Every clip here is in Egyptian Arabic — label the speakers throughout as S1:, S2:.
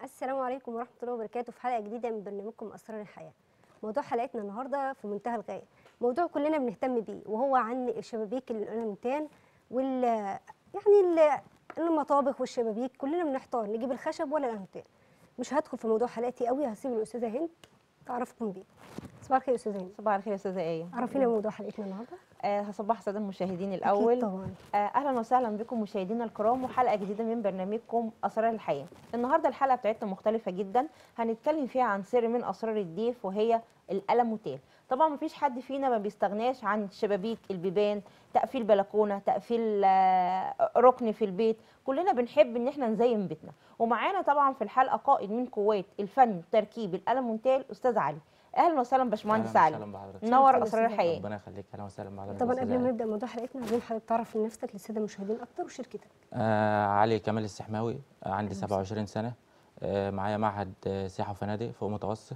S1: السلام عليكم ورحمة الله وبركاته في حلقة جديدة من برنامجكم أسرار الحياة. موضوع حلقتنا النهاردة في منتهى الغاية، موضوع كلنا بنهتم بيه وهو عن الشبابيك الألمنتان وال يعني ال- المطابخ والشبابيك كلنا بنحتار نجيب الخشب ولا الألمنتان. مش هدخل في موضوع حلقتي قوي هسيب الأستاذة هند تعرفكم بيه. صباح الخير يا أستاذة هند.
S2: صباح الخير يا استاذه ايه
S1: عرفينا موضوع حلقتنا النهاردة.
S2: آه هصبح الساده المشاهدين
S1: أكيد
S2: الاول
S1: طبعا.
S2: آه اهلا وسهلا بكم مشاهدينا الكرام وحلقه جديده من برنامجكم اسرار الحياه النهارده الحلقه بتاعتنا مختلفه جدا هنتكلم فيها عن سر من اسرار الضيف وهي الالموتيل طبعا مفيش حد فينا ما بيستغناش عن شبابيك البيبان تقفيل بلكونه تقفيل آه، ركن في البيت كلنا بنحب ان احنا نزين بيتنا ومعانا طبعا في الحلقه قائد من قوات الفن تركيب الالمونتال استاذ علي اهلا وسهلا باشمهندس
S3: أهلاً
S2: علي
S3: وسهلاً بحضرتك.
S2: نور
S1: شرف
S2: اسرار
S1: لي
S2: الحياه
S3: ربنا يخليك اهلا وسهلا بحضرتك
S1: طبعا
S3: أستاذ
S1: قبل ما
S3: علي.
S1: نبدأ موضوع حلقتنا عايزين حضرتك تعرف لنفسك للسادة المشاهدين أكتر وشركتك.
S3: آه علي كمال السحماوي آه عندي
S1: أهلاً
S3: 27 سنه آه معايا معهد آه سياحه وفنادق فوق متوسط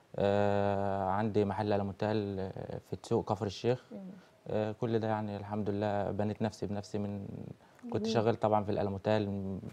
S3: آه عندي محل المونتال آه في سوق كفر الشيخ آه كل ده يعني الحمد لله بنيت نفسي بنفسي من كنت
S1: جميل.
S3: شغال طبعا في الالمونتال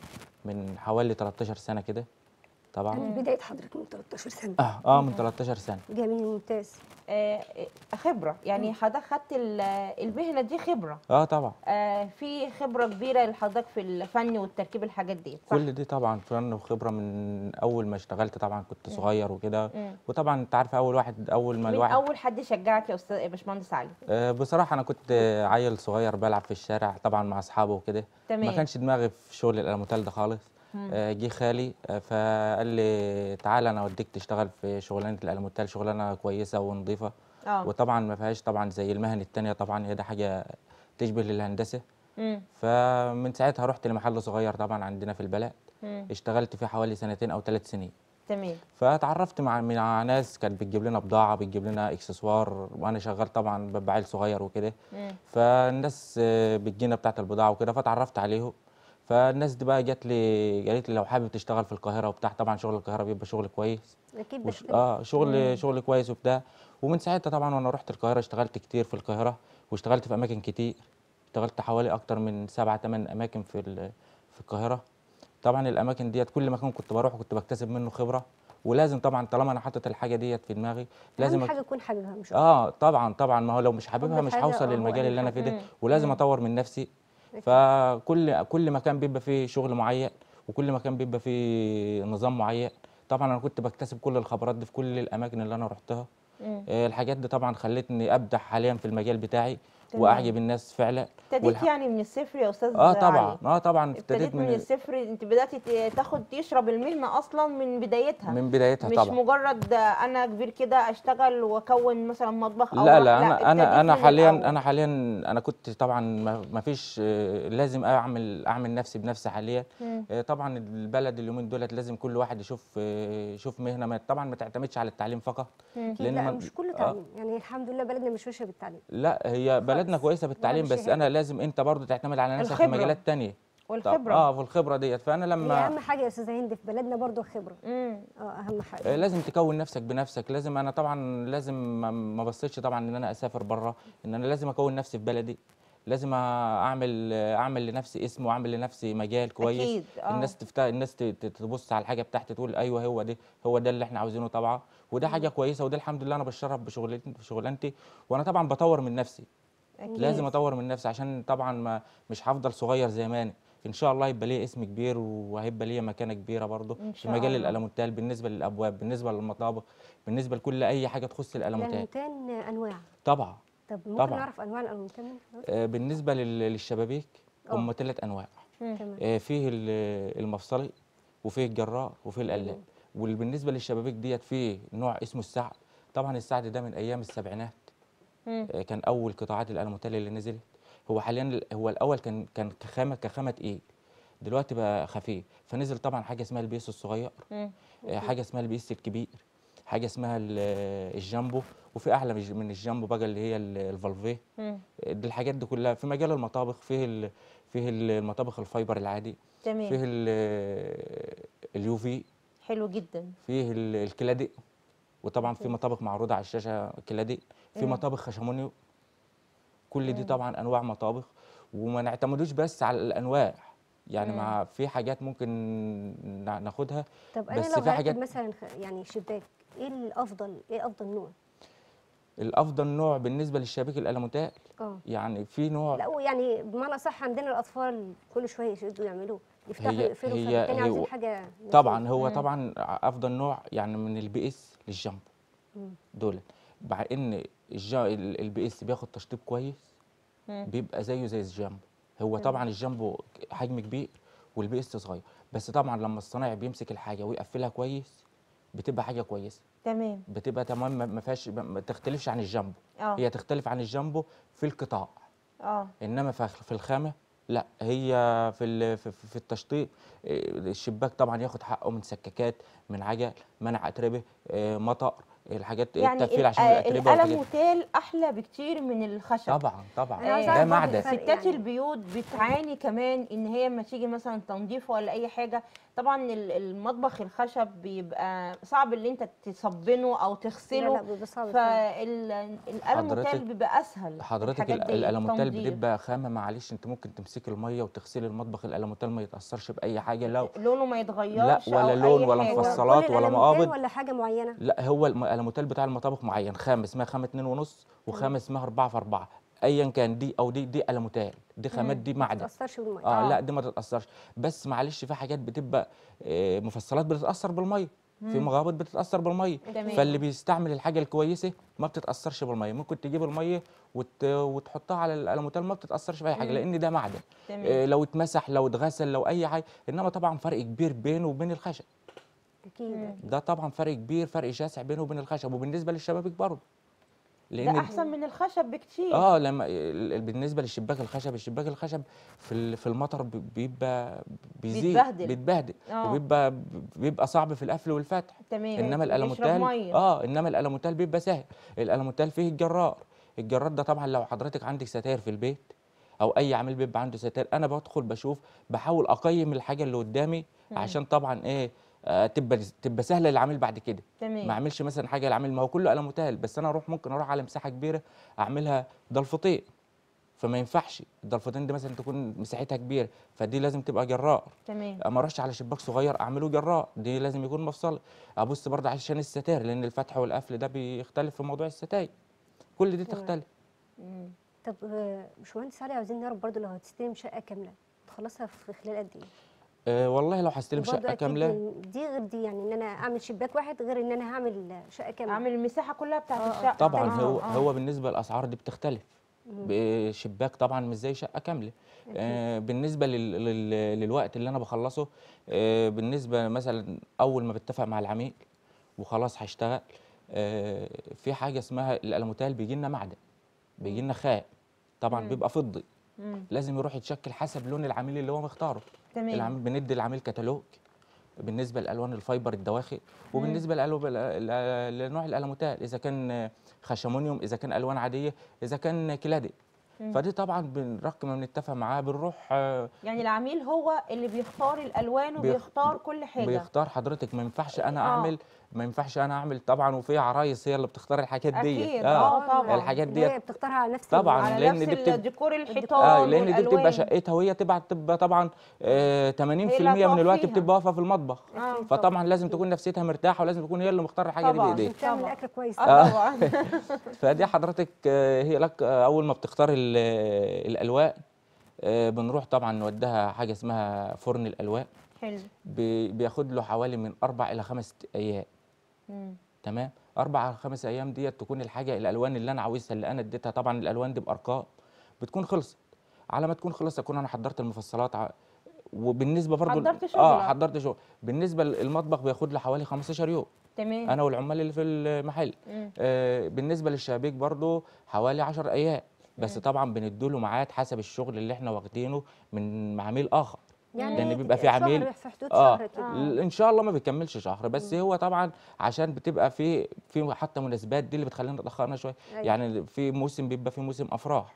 S3: من حوالي 13 سنه كده طبعا
S1: من بداية حضرتك من 13 سنة.
S3: اه اه من 13 سنه
S1: جميل ممتاز.
S2: آه، خبره يعني حضرتك خدت ال- المهنه دي خبره
S3: اه طبعا
S2: آه، في خبره كبيره لحضرتك في الفن والتركيب الحاجات دي صح
S3: كل دي طبعا فن وخبره من اول ما اشتغلت طبعا كنت صغير وكده
S2: مم.
S3: وطبعا انت عارف اول واحد اول ما
S2: من
S3: الواحد
S2: اول حد شجعك يا استاذ يا باشمهندس علي
S3: آه، بصراحة أنا كنت آه، عيل صغير بلعب في الشارع طبعا مع أصحابه وكده ما
S2: تمام.
S3: كانش دماغي في شغل الألموتال ده خالص آه، جه خالي آه، فقال لي تعالى أنا أوديك تشتغل في شغلانة الألموتال شغلانة كويسة ونظيفة
S2: اه
S3: وطبعا ما فيهاش طبعا زي المهن التانية طبعا هي ده حاجة تشبه للهندسة
S2: مم.
S3: فمن ساعتها رحت لمحل صغير طبعا عندنا في البلد
S2: مم.
S3: اشتغلت فيه حوالي سنتين أو ثلاث سنين
S2: تمام
S3: فتعرفت مع مع ناس كانت بتجيب لنا بضاعة بتجيب لنا اكسسوار وأنا شغال طبعا ببقى عيل صغير وكده
S2: مم.
S3: فالناس آه، بتجينا بتاعت البضاعه وكده فتعرفت عليهم فالناس دي بقى جت لي قالت لي لو حابب تشتغل في القاهره وبتاع طبعا شغل القاهره بيبقى شغل كويس
S1: أكيد
S3: وش...
S1: بختلف.
S3: اه شغل شغل كويس وبتاع ومن ساعتها طبعا وانا رحت القاهره اشتغلت كتير في القاهره واشتغلت في اماكن كتير اشتغلت حوالي اكتر من سبعة تمن اماكن في ال- في القاهره طبعا الاماكن ديت كل مكان كنت بروح كنت بكتسب منه خبره ولازم طبعا طالما انا حاطط الحاجه ديت في دماغي لازم
S1: أهم
S3: أك-
S1: حاجة تكون حاببها مش أكتر.
S3: اه طبعا طبعا ما هو لو مش حاببها مش
S1: الحاجة
S3: هوصل
S1: آه، هو
S3: للمجال
S1: أهم
S3: اللي انا
S1: حاجة.
S3: فيه ده
S2: مم.
S3: ولازم
S2: مم.
S3: اطور من نفسي
S1: أكيد.
S3: فكل كل مكان بيبقى فيه شغل معين وكل مكان بيبقى فيه نظام معين طبعا انا كنت بكتسب كل الخبرات دي في كل الاماكن اللي انا رحتها
S2: مم.
S3: آه، الحاجات دي طبعا خلتني ابدع حاليا في المجال بتاعي
S2: تمام.
S3: واعجب الناس فعلا
S2: ابتديت
S3: والح-
S2: يعني من الصفر يا استاذ
S3: اه طبعا
S2: علي.
S3: اه طبعا
S2: ابتديت من الصفر انت بدات ت- تاخد تشرب المهنه اصلا من بدايتها
S3: من بدايتها
S2: مش
S3: طبعا
S2: مجرد انا كبير كده اشتغل واكون مثلا مطبخ او
S3: لا
S2: رح-
S3: لا انا
S2: ابتديت
S3: انا انا
S2: من
S3: حاليا
S2: الأول.
S3: انا حاليا انا كنت طبعا ما ما فيش آه، لازم اعمل اعمل نفسي بنفسي حاليا
S2: مم.
S3: آه، طبعا البلد اليومين دولت لازم كل واحد يشوف آه، يشوف مهنه ما طبعا ما تعتمدش على التعليم فقط
S2: مم.
S1: أكيد
S3: لأن
S1: لا
S3: ما-
S1: مش كله
S3: آه.
S1: تعليم يعني الحمد لله بلدنا مش وحشة بالتعليم.
S3: لا هي بلدنا
S1: خالص.
S3: كويسه بالتعليم
S1: مش
S3: بس
S1: شهادة.
S3: انا لازم انت برضو تعتمد على نفسك في
S2: الخبرة.
S3: مجالات تانية طب
S2: والخبره
S3: اه في الخبره ديت فانا
S1: هي
S3: لما
S1: أهم حاجة يا أستاذة هند في بلدنا برضو الخبرة.
S2: مم.
S1: اه أهم حاجة.
S3: آه، لازم تكون نفسك بنفسك لازم انا طبعا لازم ما- ما بصيتش طبعا ان انا اسافر بره ان انا لازم اكون نفسي في بلدي لازم اعمل اعمل لنفسي اسم واعمل لنفسي مجال كويس
S2: أكيد، آه.
S3: الناس تفت... الناس ت- ت- تبص على الحاجه بتاعتي تقول ايوه هو ده هو ده اللي احنا عاوزينه طبعا وده حاجه كويسه وده الحمد لله انا بتشرف بشغلتي بشغلانتي وانا طبعا بطور من نفسي
S2: أكيد.
S3: لازم اطور من نفسي عشان طبعا ما مش هفضل صغير زي ما انا ان شاء الله يبقى ليا اسم كبير وهيبقى ليا مكانه كبيره برضه
S2: إن
S3: في
S2: شاء
S3: مجال
S2: الله.
S3: الالمونتال بالنسبه للابواب بالنسبه للمطابخ بالنسبه لكل اي حاجه تخص الالمونتال
S1: الألمونتان أنواع.
S3: طبعا
S1: طب ممكن
S3: طبعاً.
S1: نعرف أنواع الألمونتان من حضرتك؟
S3: آه، بالنسبه لل- للشبابيك
S1: آه.
S3: هم ثلاث انواع
S2: مم.
S1: تمام.
S3: آه، فيه ال- المفصلي وفيه الجراء وفيه القلاب وبالنسبه للشبابيك ديت فيه نوع اسمه السعد طبعا السعد ده من ايام السبعينات
S2: مم.
S3: آه، كان اول قطاعات الالمونتال اللي نزلت هو حاليا ال- هو الاول كان كان كخامه كخامه تقيل دلوقتي بقى خفيف فنزل طبعا حاجه اسمها البيس الصغير
S2: مم.
S3: آه، حاجه اسمها البيس الكبير حاجه اسمها ال- الجامبو وفي اعلى من الج- من الجامبو بقى اللي هي ال- الفالفيه
S2: مم.
S3: دي الحاجات دي كلها في مجال المطابخ فيه ال- فيه ال- المطابخ الفايبر العادي فيه
S2: تمام
S3: ال- اليوفي
S2: حلو جدا
S3: فيه ال- الكلادق وطبعا في مطابخ معروضه على الشاشه كلادق في
S2: مم.
S3: مطابخ خشمونيو كل دي
S2: مم.
S3: طبعا انواع مطابخ وما نعتمدوش بس على الانواع يعني
S2: مم.
S3: مع في حاجات ممكن نا- ناخدها
S1: طب انا
S3: بس
S1: لو
S3: في
S1: هركب
S3: حاجات-
S1: مثلا خ- يعني شباك ايه الافضل ايه افضل نوع
S3: الافضل نوع بالنسبه للشبابيك الالموتال
S1: اه
S3: يعني في نوع
S1: لا يعني بمعنى صح عندنا الاطفال كل شويه يشدوا يعملوه يفتحوا
S3: هي-
S1: يقفلوا
S3: هي-
S1: فبالتالي
S3: هي-
S1: عاوزين حاجه
S3: طبعا هو
S2: مم.
S3: طبعا افضل نوع يعني من البي اس للجامبو
S1: مم.
S3: دول مع ان البي اس بياخد تشطيب كويس
S2: مم.
S3: بيبقى زيه زي الجامبو هو
S1: تمام.
S3: طبعا الجامبو حجم كبير والبي اس صغير بس طبعا لما الصنايعي بيمسك الحاجه ويقفلها كويس بتبقى حاجه كويسه
S2: تمام
S3: بتبقى تمام ما- ما فيهاش ما تختلفش عن الجامبو
S2: اه
S3: هي تختلف عن الجامبو في القطاع
S2: اه
S3: انما في في الخامه لا هي في ال- في في التشطيب إيه، الشباك طبعا ياخد حقه من سكاكات من عجل منع اتربه إيه، مطر الحاجات
S2: يعني
S3: التقفيل
S2: ال-
S3: عشان
S2: آه،
S3: الاتربه
S2: القلم
S3: والحاجات
S2: وتال احلى بكتير من الخشب
S3: طبعا طبعا
S1: أنا عايزة
S3: ده
S1: أعرف برضه
S3: معدن
S1: الفرق.
S2: ستات
S1: يعني.
S2: البيوت بتعاني كمان ان هي لما تيجي مثلا تنظيف ولا اي حاجه طبعا ال- المطبخ الخشب بيبقى صعب ان انت تصبنه او
S1: لا لا
S2: تغسله
S1: بيبقى صعب فعلا.
S2: فالقلم
S3: حضرتك-
S2: والتال بيبقى اسهل
S3: حضرتك
S2: الحاجات
S3: ال-
S2: دي،
S3: الالموتال
S2: التنظيف.
S3: بتبقى خامه معلش انت ممكن تمسكي الميه وتغسلي المطبخ الالموتال ما يتاثرش باي حاجه لو
S2: لونه ما يتغيرش
S3: ولا
S2: أو
S3: لون
S2: أي
S3: ولا
S2: حاجة.
S1: هو
S3: مفصلات
S1: كل
S3: ولا
S1: الألمنتال
S3: مقابض.
S1: ولا حاجه معينه
S3: لا هو الم- الالموتال بتاع المطابخ معين خامه اسمها خامه 2 ونص وخامه اسمها 4 في 4 ايا كان دي او دي دي الومتال دي خامات
S2: مم.
S3: دي
S1: ما
S3: معدن
S1: تتاثرش بالميه
S3: اه
S2: آه.
S3: لا دي ما تتاثرش بس معلش في حاجات بتبقى آه، مفصلات بتتاثر بالميه في
S2: مم.
S3: مغابط بتتاثر بالميه
S2: تمام.
S3: فاللي بيستعمل الحاجه الكويسه ما بتتاثرش بالميه ممكن تجيب الميه وت... وتحطها على الالومتال ما بتتاثرش باي حاجه
S2: مم.
S3: لان ده معدن
S2: تمام
S3: آه، لو اتمسح لو اتغسل لو اي حاجه انما طبعا فرق كبير بينه وبين الخشب
S1: اكيد
S2: مم.
S1: أكيد.
S3: ده طبعا فرق كبير فرق شاسع بينه وبين الخشب وبالنسبه للشبابيك برضه لان
S2: ده احسن من الخشب بكتير
S3: اه لما ال- ال- بالنسبه للشباك الخشب الشباك الخشب في ال- في المطر بي- بيبقى بيزيد
S2: بيتبهدل.
S3: بيتبهدل
S2: آه.
S3: وبيبقى بيبقى صعب في القفل والفتح
S2: تمام
S3: انما
S2: بيشرب
S3: الالومنتال
S2: مية.
S3: اه انما الالومنتال بيبقى سهل الالومنتال فيه الجرار الجرار ده طبعا لو حضرتك عندك ستاير في البيت او اي عامل بيبقى عنده ستاير انا بدخل بشوف بحاول اقيم الحاجه اللي قدامي
S2: مم.
S3: عشان طبعا ايه آه تبقى تبقى سهله للعميل بعد كده ما
S2: تمام
S3: اعملش مثلا حاجه للعميل ما هو كله الومنتال بس انا اروح ممكن اروح على مساحه كبيره اعملها ضلفتين فما ينفعش الضلفتين دي مثلا تكون مساحتها كبيره فدي لازم تبقى جرار
S2: تمام
S3: ما اروحش على شباك صغير اعمله جرار دي لازم يكون مفصل ابص برضه عشان الستاير لان الفتح والقفل ده بيختلف في موضوع الستاير كل دي
S1: تمام.
S3: تختلف
S2: مم.
S1: طب آه، باشمهندس علي عاوزين نعرف برضو لو هتستلم شقه كامله تخلصها في خلال قد ايه؟
S3: أه والله لو هستلم
S1: وبرضو
S3: شقه
S1: أكيد
S3: كامله
S1: من- دي غير دي يعني ان انا اعمل شباك واحد غير ان انا هعمل شقه كامله
S2: اعمل المساحه كلها بتاعت
S1: آه، آه.
S2: الشقه
S3: طبعا
S1: آه،
S3: هو
S2: آه.
S3: هو بالنسبه للاسعار دي بتختلف
S1: مم.
S3: ب- شباك طبعا مش زي شقه كامله
S1: أكيد.
S3: آه، بالنسبه لل... لل... للوقت اللي انا بخلصه آه، بالنسبه مثلا اول ما بتفق مع العميل وخلاص هشتغل آه، في حاجه اسمها الالموتال بيجي لنا معدن بيجي لنا خام طبعا
S2: مم.
S3: بيبقى فضي
S2: مم.
S3: لازم يروح يتشكل حسب لون العميل اللي هو مختاره
S2: تمام
S3: العميل بندي العميل كتالوج بالنسبه لالوان الفايبر الدواخل وبالنسبه لألو- ل- لنوع الالموتال اذا كان خشمونيوم اذا كان الوان عاديه اذا كان كلادي
S2: مم.
S3: فدي طبعا بنرق ما بنتفق معاه بنروح آه،
S2: يعني العميل هو اللي بيختار الالوان
S3: بيخ-
S2: وبيختار كل حاجه
S3: بيختار حضرتك ما ينفعش انا
S2: آه.
S3: اعمل ما ينفعش انا اعمل طبعا وفي عرايس هي اللي بتختار الحاجات دي
S2: أكيد، آه، طبعا.
S3: الحاجات
S1: اللي هي
S3: ديت
S1: بتختارها على نفس
S3: طبعاً.
S1: ال-
S2: على
S3: لأن
S2: نفس
S3: دي بتبقى-
S2: الديكور الحيطان
S3: اه لان دي
S2: والألوان.
S3: بتبقى شقتها وهي تبقى تبقى طبعا آه 80%
S2: اللي
S3: من
S2: هتقف
S3: الوقت
S2: فيها.
S3: بتبقى واقفه في المطبخ
S2: آه.
S1: أكيد
S3: فطبعا لازم تكون نفسيتها مرتاحه ولازم تكون هي اللي مختاره الحاجه دي
S2: طبعاً.
S3: بايديها
S1: تعمل
S2: طبعاً.
S1: اكل كويس
S2: اه طبعا
S3: فدي حضرتك آه، هي لك آه، اول ما بتختار ال- آه، الالوان آه، بنروح طبعا نوديها حاجه اسمها فرن الالوان
S2: حلو
S3: بي- بياخد له حوالي من اربع الى خمس ايام
S2: مم.
S3: تمام اربع خمس ايام ديت تكون الحاجه الالوان اللي انا عاوزها اللي انا اديتها طبعا الالوان دي بارقام بتكون خلصت على ما تكون خلصت اكون انا حضرت المفصلات ع- وبالنسبه برضو
S2: حضرت
S3: اه
S2: شغلك.
S3: حضرت شغل بالنسبه للمطبخ بياخد له حوالي 15 يوم
S2: تمام
S3: انا والعمال اللي في المحل
S2: مم.
S3: آه بالنسبه للشبابيك برضو حوالي 10 ايام بس
S2: مم.
S3: طبعا بنديله ميعاد حسب الشغل اللي احنا واخدينه من عميل اخر
S1: يعني
S3: لأن بيبقى في
S1: شهر
S3: عميل-
S1: في حدود
S3: آه.
S1: شهر كده
S2: آه.
S3: ل- ان شاء الله ما بيكملش شهر بس هو طبعا عشان بتبقى في في حتى مناسبات دي اللي بتخلينا اتاخرنا شويه
S1: أيوة.
S3: يعني في موسم بيبقى في موسم افراح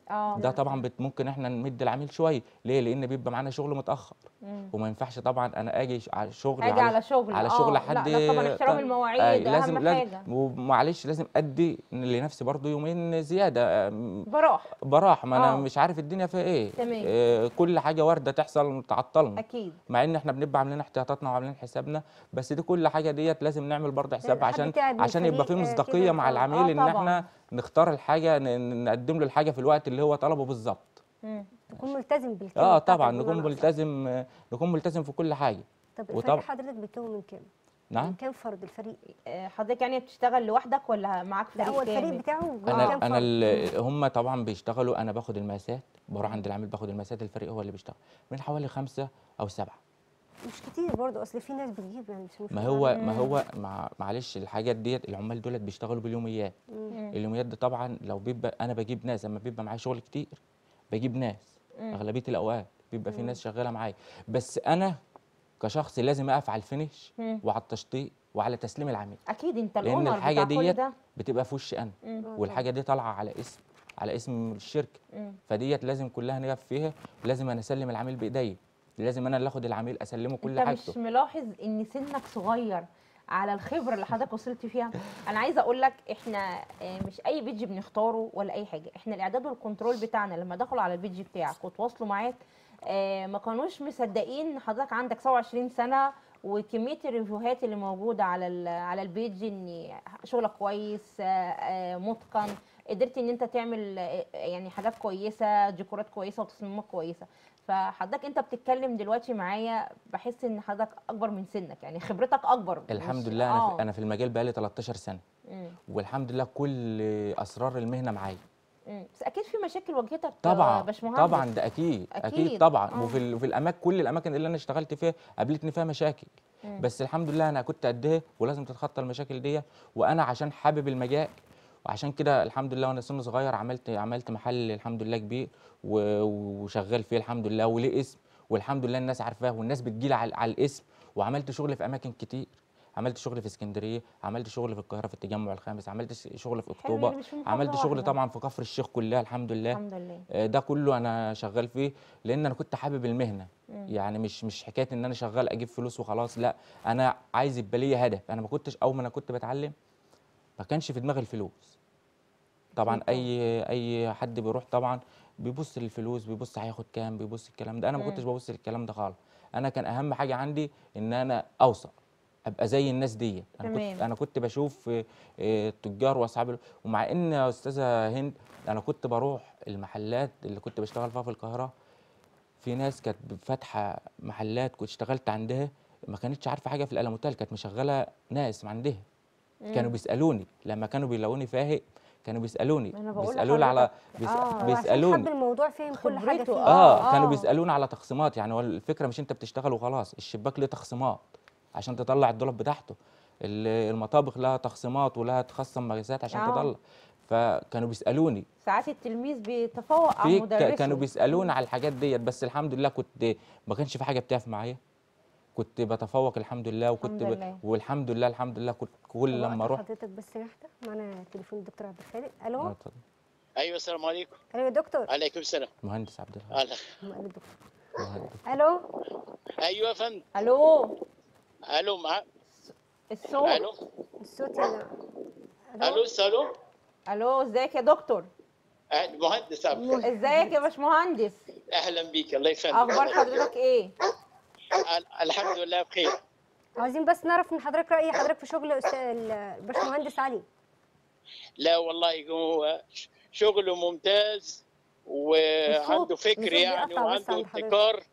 S2: اه
S3: ده طبعا بت ممكن احنا نمد العميل شويه ليه لان بيبقى معانا شغل متاخر
S2: مم.
S3: وما ينفعش طبعا انا اجي ش- على شغل
S2: حاجه على شغل
S3: على
S2: آه،
S3: شغل
S2: لا
S3: حد
S2: لا طبعا احترام
S3: طيب.
S2: المواعيد
S3: آه،
S2: اهم
S3: لازم
S2: حاجه
S3: لازم ومعلش لازم ادي لنفسي برضو يومين زياده آه،
S2: براح
S3: براح ما انا
S2: آه.
S3: مش عارف الدنيا فيها ايه
S2: تمام.
S3: آه، كل حاجه وارده تحصل تعطلنا
S2: اكيد
S3: مع ان احنا بنبقى عاملين احتياطاتنا وعاملين حسابنا بس دي كل حاجه ديت لازم نعمل برضه حساب
S1: حد
S3: عشان
S1: تعب من
S3: عشان يبقى في
S1: الفريق، آه،
S3: مصداقيه
S1: كده،
S3: مع
S1: آه.
S3: العميل
S2: آه،
S3: ان
S2: طبعاً.
S3: احنا نختار الحاجه ن- نقدم له الحاجه في الوقت اللي هو طلبه بالظبط
S2: مم.
S1: تكون ملتزم بالكلمه
S3: اه
S1: بتاعتك
S3: طبعا
S1: بمعنى
S3: نكون
S1: أصح.
S3: ملتزم آه، نكون ملتزم في كل حاجه
S1: طب
S3: وطبعا-
S1: الفريق حضرتك بيتكون من كام؟ من
S3: نعم
S1: كام فرد الفريق؟
S2: آه، حضرتك يعني بتشتغل لوحدك ولا معاك
S1: لا
S2: فريق
S1: هو الفريق
S2: كامل؟
S1: بتاعه
S2: آه.
S1: كام
S3: انا
S1: فرد؟
S3: انا ال- هم طبعا بيشتغلوا انا باخد المقاسات بروح عند العميل باخد المقاسات الفريق هو اللي بيشتغل من حوالي خمسة او سبعة
S1: مش كتير برضه اصل في ناس بتجيب يعني مش مش
S3: ما هو ما هو مع معلش الحاجات ديت العمال دولت بيشتغلوا باليوميات
S2: مم.
S3: اليوميات دي طبعا لو بيبقى انا بجيب ناس اما بيبقى معايا شغل كتير بجيب ناس
S2: مم.
S3: اغلبيه الاوقات بيبقى في ناس شغاله معايا بس انا كشخص لازم اقف على الفينش
S2: مم.
S3: وعلى التشطيب وعلى تسليم العميل
S2: اكيد انت
S3: لان
S2: الاونر
S3: الحاجه
S2: بتاع كل
S3: ديت
S2: ده
S3: بتبقى في وشي انا
S2: مم.
S3: والحاجه دي طالعه على اسم على اسم الشركه
S2: مم.
S3: فديت لازم كلها نقف فيها لازم انا اسلم العميل بايديا لازم انا اللي اخد العميل اسلمه كل
S2: انت مش
S3: حاجته
S2: ملاحظ ان سنك صغير على الخبره اللي حضرتك وصلت فيها انا عايزه اقول لك احنا آه، مش اي بيج بنختاره ولا اي حاجه احنا الاعداد والكنترول بتاعنا لما دخلوا على البيج بتاعك وتواصلوا معاك آه، ما كانوش مصدقين ان حضرتك عندك 27 سنه وكميه الريفيوهات اللي موجوده على ال- على البيج ان شغلك كويس آه، آه، متقن قدرت ان انت تعمل آه، يعني حاجات كويسه ديكورات كويسه وتصميمات كويسه فحضرتك انت بتتكلم دلوقتي معايا بحس ان حضرتك اكبر من سنك يعني خبرتك اكبر
S3: الحمد
S2: مش-
S3: لله انا
S2: آه.
S3: في انا في المجال بقالي 13 سنه
S2: مم.
S3: والحمد لله كل اسرار المهنه معايا
S2: مم. بس اكيد في مشاكل واجهتك يا
S3: طبعا
S2: باشمهندس
S3: طبعا ده اكيد
S2: أكيد،
S3: اكيد, طبعا
S2: آه.
S3: وفي ال- وفي الاماكن كل الاماكن اللي انا اشتغلت فيها قابلتني فيها مشاكل
S2: مم.
S3: بس الحمد لله انا كنت قدها ولازم تتخطى المشاكل دي وانا عشان حابب المجال وعشان كده الحمد لله وانا سن صغير عملت عملت محل الحمد لله كبير و- وشغال فيه الحمد لله وليه اسم والحمد لله الناس عارفاه والناس بتجيلي على, على الاسم وعملت شغل في اماكن كتير عملت شغل في اسكندريه عملت شغل في القاهره في التجمع الخامس عملت ش- شغل في
S2: حلو،
S3: اكتوبر
S2: يعني مش في محافظة
S3: عملت شغل
S2: واحدة.
S3: طبعا في كفر الشيخ كلها الحمد لله
S2: الحمد لله
S3: آه، ده كله انا شغال فيه لان انا كنت حابب المهنه
S2: مم.
S3: يعني مش مش حكايه ان انا شغال اجيب فلوس وخلاص لا انا عايز يبقى ليا هدف انا ما كنتش اول ما انا كنت بتعلم ما كانش في دماغي الفلوس طبعا
S2: أكيد طبعاً.
S3: اي اي حد بيروح طبعا بيبص للفلوس بيبص هياخد كام بيبص الكلام ده انا ما
S2: مم.
S3: كنتش ببص للكلام ده خالص انا كان اهم حاجه عندي ان انا اوصل ابقى زي الناس ديت انا
S2: تمام.
S3: كنت انا كنت بشوف آه، آه، التجار واصحاب ال- ومع ان يا استاذه هند انا كنت بروح المحلات اللي كنت بشتغل فيها في القاهره في ناس كانت فاتحه محلات كنت اشتغلت عندها ما كانتش عارفه حاجه في الالموتال كانت مشغله ناس عندها كانوا بيسالوني لما كانوا بيلاقوني فاهق كانوا بيسالوني
S2: ما أنا بقول
S3: بيسالوني على
S2: لحضرتك.
S3: بيس...
S2: آه.
S1: هو عشان حب
S3: بيسالوني
S1: الموضوع فهم كل حاجه
S2: خبرته،
S1: فيه
S3: اه,
S2: آه.
S3: كانوا بيسالوني على تخصيمات يعني هو الفكره مش انت بتشتغل وخلاص الشباك ليه تخصيمات عشان تطلع الدولاب بتاعته ال- المطابخ لها تخصيمات ولها تخصم مقاسات عشان
S2: آه.
S3: تطلع فكانوا بيسالوني
S2: ساعات التلميذ بيتفوق على
S3: في ك-
S2: مدرسه
S3: كانوا بيسالوني على الحاجات ديت بس الحمد لله كنت ما كانش في حاجه بتقف معايا كنت بتفوق الحمد لله وكنت
S2: الحمد
S3: ب...
S2: لله.
S3: والحمد لله الحمد لله كنت كل
S1: طب
S3: لما
S1: وقت
S3: اروح
S1: حضرتك بس واحده معانا تليفون الدكتور عبد الخالق
S3: آه،
S1: الو
S3: اتفضل.
S4: ايوه السلام عليكم
S1: الو يا دكتور
S4: عليكم السلام
S3: مهندس عبد الخالق
S4: أهلا.
S1: مقابل الدكتور
S3: مهندس.
S1: الو
S4: ايوه يا فندم
S2: الو
S4: الو مع
S2: الصوت
S4: الو
S1: الصوت يا
S4: الو الو
S2: الو ازيك يا دكتور
S4: أهلا، مهندس عبد الخالق.
S2: ازيك يا باشمهندس
S4: اهلا بيك الله يسلمك
S2: اخبار حضرتك ايه
S4: ال- الحمد لله بخير
S1: عاوزين بس نعرف من حضرتك راي حضرتك في شغل أستاذ- الباشمهندس علي
S4: لا والله هو ش- شغله ممتاز وعنده
S1: الصوت
S4: فكر يعني
S1: بيقطع بس
S4: وعنده
S1: عند حضرتك.
S4: ابتكار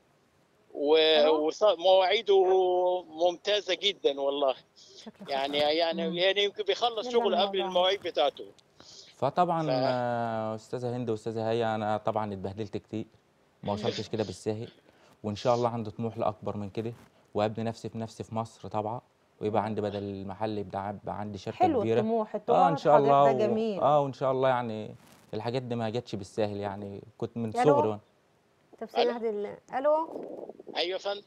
S1: أهو.
S4: ومواعيده ممتازه جدا والله
S1: شكله
S4: يعني يعني يعني يمكن بيخلص
S1: يلا
S4: شغله قبل
S1: الموضوع.
S4: المواعيد بتاعته
S3: فطبعا
S4: ف-
S3: آه، استاذه هند واستاذه هيا انا طبعا اتبهدلت كتير ما وصلتش كده بالساهل وان شاء الله عندي طموح لاكبر من كده وابني نفسي في نفسي في مصر طبعا ويبقى عندي بدل المحل يبقى يبقى عندي شركه
S2: حلو
S3: كبيره
S2: الطموح الطموح
S3: اه ان شاء الله
S2: حضرتك ده
S3: و-
S2: جميل
S3: اه وان شاء الله يعني الحاجات دي ما جاتش بالساهل يعني كنت من
S1: ألو؟
S3: صغري وأنا-
S1: طب ثانيه واحده ال- الو
S4: ايوه يا فندم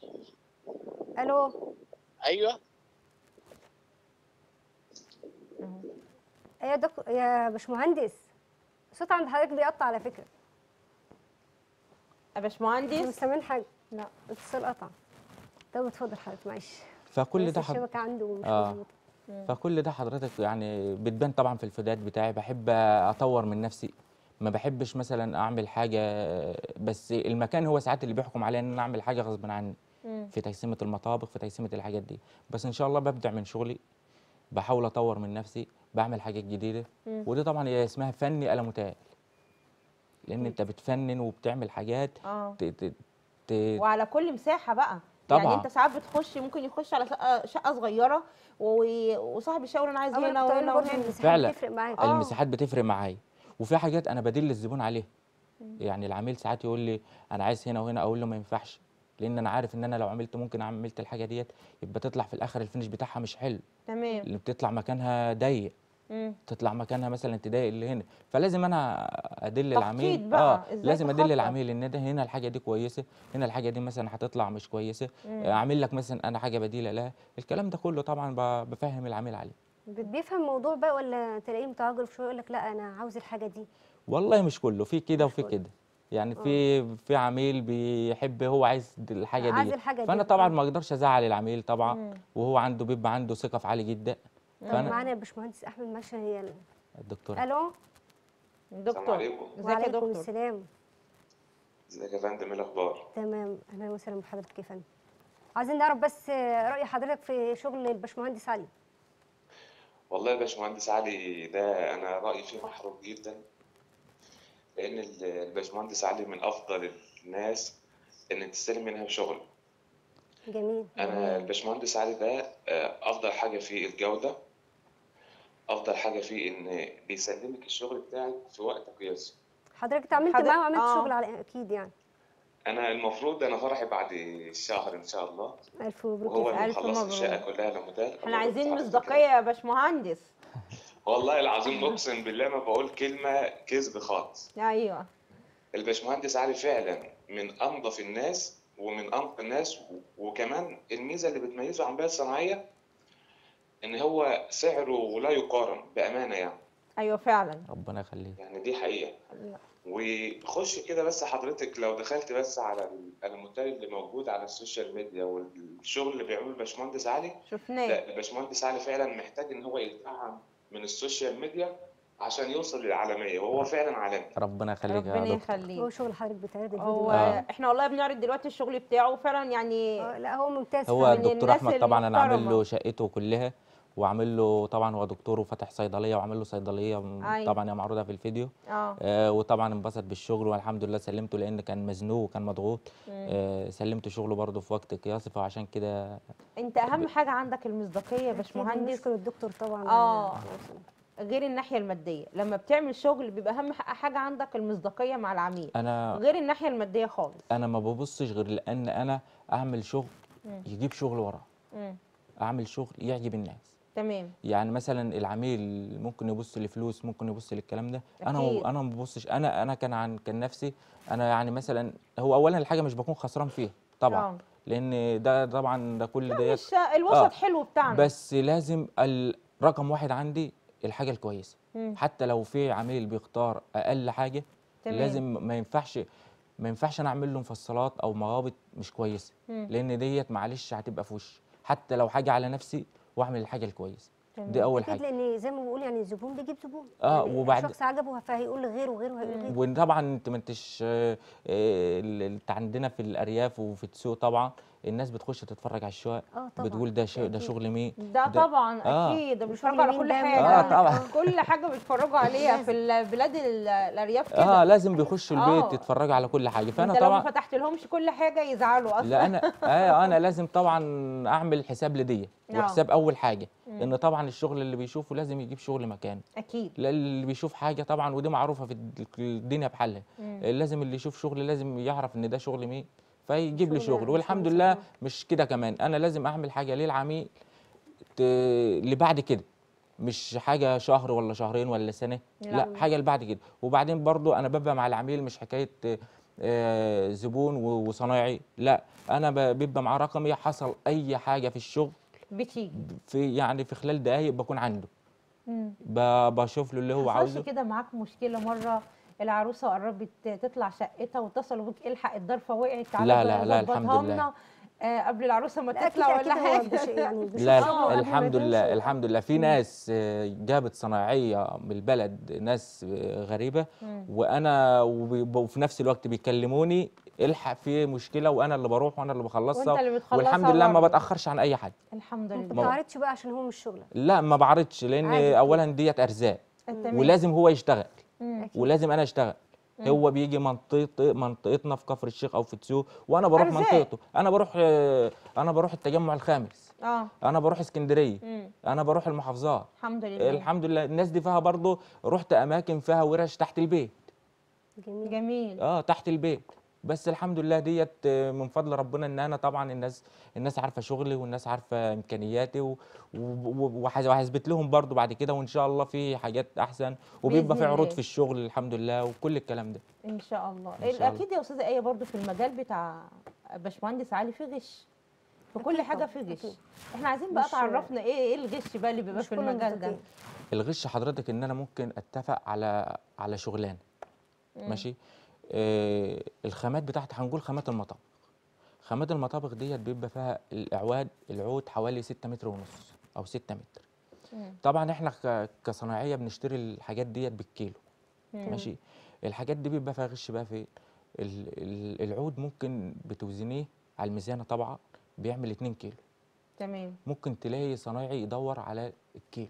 S1: الو
S4: ايوه
S1: يا دكتور يا باشمهندس صوت عند حضرتك بيقطع على فكره
S2: يا
S1: انتوا
S2: باشمهندس
S1: مش سامعين حاجه
S2: لا
S1: اتصال قطع طب اتفضل حضرتك معلش
S3: فكل
S1: بس
S3: ده حض...
S1: الشبكه عنده مش
S3: آه.
S1: مظبوطه
S3: فكل ده حضرتك يعني بتبان طبعا في الفيديوهات بتاعي بحب اطور من نفسي ما بحبش مثلا اعمل حاجه بس المكان هو ساعات اللي بيحكم عليا ان انا اعمل حاجه غصب عني
S2: مم.
S3: في تقسيمه المطابخ في تقسيمه الحاجات دي بس ان شاء الله ببدع من شغلي بحاول اطور من نفسي بعمل حاجات جديده
S2: مم.
S3: ودي طبعا هي اسمها فني قلموتال لان انت بتفنن وبتعمل حاجات
S2: اه
S3: ت... ت... ت...
S2: وعلى كل مساحه بقى يعني
S3: طبعاً.
S2: انت ساعات بتخش ممكن يخش على شقه شقه صغيره و- وصاحب الشاور انا عايز
S1: أول
S2: هنا
S1: كنت أقول
S2: وهنا
S1: برضه
S2: وهنا
S1: المساحات
S3: فعلا.
S1: بتفرق معاك
S2: آه.
S3: المساحات بتفرق معايا وفي حاجات انا بدل الزبون عليها يعني العميل ساعات يقول لي انا عايز هنا وهنا اقول له ما ينفعش لان انا عارف ان انا لو عملت ممكن عملت الحاجه ديت يبقى تطلع في الاخر الفينش بتاعها مش حلو
S2: تمام
S3: اللي بتطلع مكانها ضيق
S2: مم.
S3: تطلع مكانها مثلا تضايق اللي هنا فلازم انا ادل
S2: تخطيط
S3: العميل
S2: بقى،
S3: اه
S2: إزاي
S3: لازم ادل
S2: تخطط.
S3: العميل ان ده هنا الحاجه دي كويسه هنا الحاجه دي مثلا هتطلع مش كويسه
S2: مم.
S3: آه، اعمل لك مثلا انا حاجه بديله لها الكلام ده كله طبعا ب- بفهم العميل عليه
S1: بيفهم الموضوع بقى ولا تلاقيه متعجل شويه يقول لك لا انا عاوز الحاجه دي
S3: والله مش كله في كده
S1: مش
S3: وفي
S1: كله.
S3: كده يعني في في عميل بيحب هو عايز د- الحاجه
S1: عايز
S3: دي
S1: الحاجة دي.
S3: فانا طبعا
S1: آه.
S3: ما اقدرش ازعل العميل طبعا
S2: مم.
S3: وهو عنده بيبقى عنده ثقه في عالي جدا
S1: طب
S3: فانا
S1: معانا الباشمهندس احمد ماشي هي ال-
S3: الدكتور
S1: الو
S2: دكتور
S5: عليكم.
S2: ازيك يا
S1: وعليكم
S2: دكتور
S1: السلام
S5: ازيك يا فندم ايه الاخبار
S1: تمام اهلا وسهلا بحضرتك يا فندم عايزين نعرف بس آه، راي حضرتك في شغل الباشمهندس علي
S5: والله يا باشمهندس علي ده انا رايي فيه محروم جدا لان ال- الباشمهندس علي من افضل الناس ان تستلم منها شغل
S1: جميل
S5: انا الباشمهندس علي ده آه، افضل حاجه فيه الجوده افضل حاجه فيه ان بيسلمك الشغل بتاعك في وقت قياسي
S1: حضرتك اتعاملت
S2: حضرتك-
S1: معاه وعملت
S2: آه.
S1: شغل على اكيد يعني
S5: انا المفروض انا فرحي بعد الشهر ان شاء الله
S1: الف مبروك
S5: وهو
S1: يا
S2: ألف
S5: اللي مخلص
S2: مبروك.
S5: الشقه كلها لمدال
S2: احنا عايزين مصداقيه يا باشمهندس
S5: والله العظيم اقسم بالله ما بقول كلمه كذب خالص
S2: ايوه
S5: الباشمهندس علي فعلا من انظف الناس ومن انقى الناس و- وكمان الميزه اللي بتميزه عن باقي الصناعيه ان هو سعره لا يقارن بامانه يعني
S2: ايوه فعلا
S3: ربنا يخليك
S5: يعني دي حقيقه وخش كده بس حضرتك لو دخلت بس على المونتاج اللي موجود على السوشيال ميديا والشغل اللي بيعمله الباشمهندس علي
S2: شفناه
S5: لا الباشمهندس علي فعلا محتاج ان هو يدعم من السوشيال ميديا عشان يوصل للعالميه وهو فعلا عالمي
S3: ربنا يخليك يا
S2: ربنا
S3: دكتور
S1: هو
S2: يخليك
S1: شغل حضرتك بتعرض
S2: هو
S1: الفيديو
S3: آه.
S2: احنا والله بنعرض دلوقتي الشغل بتاعه فعلا يعني
S1: آه، لا هو ممتاز
S3: هو
S1: فعلاً.
S2: من
S3: الدكتور
S2: الناس
S3: احمد طبعا انا عامل
S2: المحترمة.
S3: له شقته كلها وعامل له طبعا هو دكتور وفتح صيدليه وعامل له صيدليه م-
S2: أيوة.
S3: طبعا هي معروضه في الفيديو
S2: اه
S3: آه وطبعا انبسط بالشغل والحمد لله سلمته لان كان مزنوق وكان مضغوط آه سلمت شغله برضه في وقت قياسي فعشان كده
S2: انت اهم حاجه عندك المصداقيه يا
S1: أكيد
S2: باشمهندس
S1: نشكر الدكتور طبعا
S2: آه.
S1: على-
S2: غير الناحيه الماديه لما بتعمل شغل بيبقى اهم ح- حاجه عندك المصداقيه مع العميل
S3: انا
S2: غير الناحيه الماديه خالص
S3: انا ما ببصش غير لان انا اعمل شغل
S2: مم.
S3: يجيب شغل وراه
S2: مم.
S3: اعمل شغل يعجب الناس
S2: تمام
S3: يعني مثلا العميل ممكن يبص لفلوس ممكن يبص للكلام ده انا
S2: أكيد.
S3: انا ما ببصش انا انا كان عن كان نفسي انا يعني مثلا هو اولا الحاجه مش بكون خسران فيها طبعا
S2: آه.
S3: لان ده طبعا ده كل ديت
S2: مش الوسط
S3: آه.
S2: حلو بتاعنا
S3: بس لازم الرقم واحد عندي الحاجه الكويسه
S2: مم.
S3: حتى لو في عميل بيختار اقل حاجه
S2: تمام.
S3: لازم ما ينفعش ما ينفعش انا اعمل له مفصلات او مغابط مش كويسه
S2: مم.
S3: لان ديت معلش هتبقى في وشي حتى لو حاجه على نفسي واعمل الحاجه الكويسه
S2: تمام.
S3: دي اول
S1: اكيد
S3: حاجه
S1: لان زي ما بقول يعني الزبون بيجيب زبون
S3: آه،
S1: يعني
S3: وبعد-
S1: شخص عجبه فهيقول لغيره وغيره وهيقول غيره
S3: وطبعا انت ما انتش آه، آه، ال- انت عندنا في الارياف وفي السوق طبعا الناس بتخش تتفرج على الشقق
S1: اه طبعا
S3: بتقول ده شيء ده
S1: أكيد.
S3: شغل مين
S2: ده
S3: ده-
S2: طبعا
S3: آه.
S2: اكيد ده
S1: وشغل
S2: بيتفرجوا على
S1: مين
S2: كل
S1: ده
S2: حاجه
S3: آه، طبعا.
S2: كل حاجه بيتفرجوا عليها في البلاد ال- الارياف كده
S3: اه لازم بيخشوا البيت
S2: آه.
S3: يتفرجوا على كل حاجه فانا
S2: انت لو ما
S3: طبعا
S2: فتحت لهمش كل حاجه يزعلوا اصلا
S3: لا انا آه انا لازم طبعا اعمل حساب لدي
S2: آه.
S3: وحساب اول حاجه ان طبعا الشغل اللي بيشوفه لازم يجيب شغل مكانه
S2: اكيد
S3: لا اللي بيشوف حاجه طبعا ودي معروفه في الد- الدنيا بحالها لازم اللي يشوف شغل لازم يعرف ان ده شغل مين فيجيب لي
S1: شغل-
S3: شغل والحمد
S1: شغل
S3: لله
S1: صح.
S3: مش كده كمان انا لازم اعمل حاجه للعميل ت... اللي بعد كده مش حاجه شهر ولا شهرين ولا سنه
S2: لا.
S3: لا, حاجه اللي بعد كده وبعدين برضو انا ببقى مع العميل مش حكايه آه، زبون و- وصنايعي لا انا ب- بيبقى معاه رقمي حصل اي حاجه في الشغل
S2: بتيجي
S3: في يعني في خلال دقايق بكون عنده
S2: مم.
S3: ب- بشوف له اللي هو
S2: حصلش
S3: عاوزه
S2: كده معاك مشكله مره العروسه قربت تطلع شقتها واتصلوا بيك الحق الضرفه وقعت تعالى
S3: لا، لا، لا،
S2: ظبطها
S3: الحمد لله.
S2: لنا، آه قبل العروسه ما
S1: لا،
S2: تطلع
S1: أكيد
S2: ولا
S1: أكيد هو
S2: حاجه
S1: بش- يعني بيشوف
S3: لا
S1: شغله قبل ما
S3: الحمد
S1: يمشي.
S3: لله الحمد لله في ناس آه، جابت صنايعيه من البلد ناس آه، غريبه
S2: مم.
S3: وانا وب- وفي نفس الوقت بيكلموني الحق في مشكله وانا اللي بروح وانا اللي
S2: وانت
S3: بخلصها
S2: اللي بتخلصها
S3: والحمد لله ما
S2: برضه.
S3: بتاخرش عن اي حد
S2: الحمد
S1: ما
S2: لله
S1: بتعرضش بقى عشان هو مش شغلك
S3: لا ما بعرضش لان
S1: عادي.
S3: اولا ديت ارزاق
S2: تمام.
S3: ولازم هو يشتغل
S2: مم.
S1: أكيد.
S3: ولازم انا اشتغل هو بيجي منطقه منطقتنا في كفر الشيخ او في تسوق وانا بروح
S2: أرزاق.
S3: منطقته انا بروح آه، انا بروح التجمع الخامس
S2: اه
S3: انا بروح اسكندريه
S2: مم.
S3: انا بروح المحافظات
S2: الحمد لله
S3: الحمد لله الناس دي فيها برضه رحت اماكن فيها ورش تحت البيت
S1: جميل
S2: جميل
S3: اه تحت البيت بس الحمد لله ديت آه، من فضل ربنا ان انا طبعا الناس الناس عارفه شغلي والناس عارفه امكانياتي و- و- وهث- وهثبت لهم برضو بعد كده وان شاء الله في حاجات احسن وبيبقى في
S2: بإذن
S3: عروض
S2: الله.
S3: في الشغل الحمد لله وكل الكلام ده
S2: ان شاء الله
S3: إن شاء الله.
S2: اكيد يا استاذه ايه برضو في المجال بتاع باشمهندس علي في غش في كل
S1: أكيد
S2: حاجه
S1: طبعاً،
S2: في غش
S1: أكيد.
S2: احنا عايزين بقى
S1: مش-
S2: تعرفنا ايه ايه الغش بقى اللي بيبقى
S1: مش
S2: في
S1: كل
S2: المجال ده
S1: المنطقين.
S3: الغش حضرتك ان انا ممكن اتفق على على شغلانه
S2: مم.
S3: ماشي آه الخامات بتاعتي هنقول خامات المطابخ خامات المطابخ ديت بيبقى فيها الاعواد العود حوالي 6 متر ونص او 6 متر
S2: مم.
S3: طبعا احنا ك- كصناعيه بنشتري الحاجات ديت بالكيلو
S2: مم.
S3: ماشي الحاجات دي بيبقى فيها غش بقى في ال- ال- العود ممكن بتوزنيه على الميزانه طبعا بيعمل 2 كيلو
S2: تمام
S3: ممكن تلاقي صنايعي يدور على الكيلو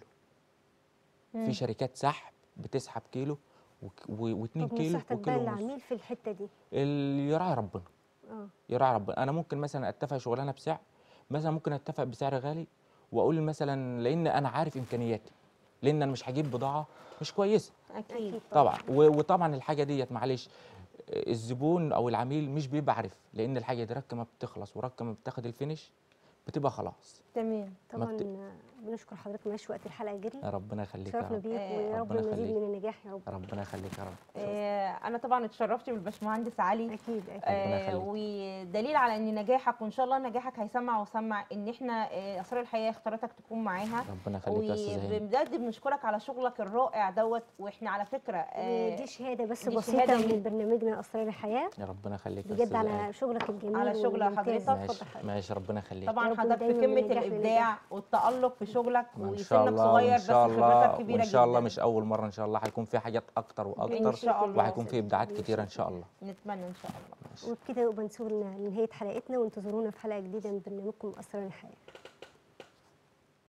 S2: مم.
S3: في شركات سحب بتسحب كيلو و2
S1: طب
S3: كيلو
S1: نصيحتك بقى
S3: وكيلو ونص
S1: للعميل في الحته دي
S3: اللي يراعي ربنا
S1: اه
S3: يراعي ربنا انا ممكن مثلا اتفق شغلانه بسعر مثلا ممكن اتفق بسعر غالي واقول مثلا لان انا عارف امكانياتي لان انا مش هجيب بضاعه مش كويسه
S2: اكيد
S1: اكيد
S3: طبعا و- وطبعا الحاجه ديت معلش آه، الزبون او العميل مش بيبقى عارف لان الحاجه دي ركه ما بتخلص وركه ما بتاخد الفينش بتبقى خلاص
S2: تمام
S1: طبعا
S3: بت-
S1: آه، بنشكر حضرتك معلش وقت الحلقه جري
S3: يا ربنا يخليك يا
S1: شرفنا
S3: رب
S1: بيك
S2: آه،
S1: ويا رب
S3: ربنا
S1: المزيد
S3: يخليك.
S1: من النجاح يا رب
S3: ربنا يخليك يا رب
S2: آه انا طبعا اتشرفت بالباشمهندس علي
S1: اكيد اكيد
S3: ربنا
S2: آه
S3: يخليك.
S2: ودليل على ان نجاحك وان شاء الله نجاحك هيسمع وسمع ان احنا آه اسرار الحياه اختارتك تكون معاها
S3: ربنا يخليك يا استاذ هاني
S2: وبجد بنشكرك على شغلك الرائع دوت واحنا على فكره آه
S1: دي شهاده بس
S2: دي
S1: بسيطه
S2: شهادة
S1: من
S2: من-
S1: برنامجنا اسرار الحياه
S3: يا ربنا يخليك يا
S1: بجد
S3: أستاذ هاني.
S1: على شغلك الجميل
S2: على شغل
S1: والممتاز.
S2: حضرتك.
S3: ماشي ماشي ربنا يخليك
S1: يا
S2: طبعا
S1: رب
S2: حضرتك في
S1: دايماً من
S2: قمه
S1: نجاح
S2: الابداع والتالق في شغلك
S3: ان شاء
S2: وسنك
S3: الله
S2: صغير
S3: وان
S2: بس
S3: شاء
S2: خبرتك
S3: الله
S2: كبيره
S3: وان شاء الله
S2: جدا
S3: مش اول مره ان شاء الله هيكون في حاجات اكتر
S2: إن
S3: واكتر
S2: شاء الله.
S3: وهيكون في ابداعات كتيره ان شاء الله
S2: نتمنى ان شاء الله
S1: وبكده يبقى نسول لنهايه حلقتنا وانتظرونا في حلقه جديده من برنامجكم اسرار الحياه